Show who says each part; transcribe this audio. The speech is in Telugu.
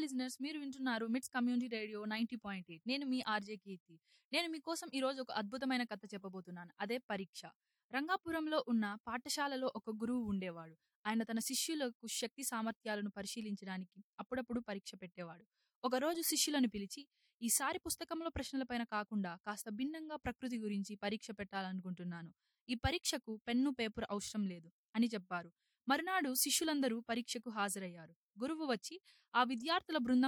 Speaker 1: లిజనర్స్ మీరు వింటున్నారు MITS community radio ninety point eight నేను మీ ఆర్జే కీర్తి నేను మీకోసం ఈ రోజు ఒక అద్భుతమైన కథ చెప్పబోతున్నాను అదే పరీక్ష రంగాపురంలో ఉన్న పాఠశాలలో ఒక గురువు ఉండేవాడు ఆయన తన శిష్యులకు శక్తి సామర్థ్యాలను పరిశీలించడానికి అప్పుడప్పుడు పరీక్ష పెట్టేవాడు ఒకరోజు శిష్యులను పిలిచి ఈసారి పుస్తకంలో ప్రశ్నలపైన కాకుండా కాస్త భిన్నంగా ప్రకృతి గురించి పరీక్ష పెట్టాలనుకుంటున్నాను ఈ పరీక్షకు పెన్ను పేపర్ అవసరం లేదు అని చెప్పారు మరునాడు శిష్యులందరూ పరీక్షకు హాజరయ్యారు గురువు వచ్చి ఆ విద్యార్థుల బృందం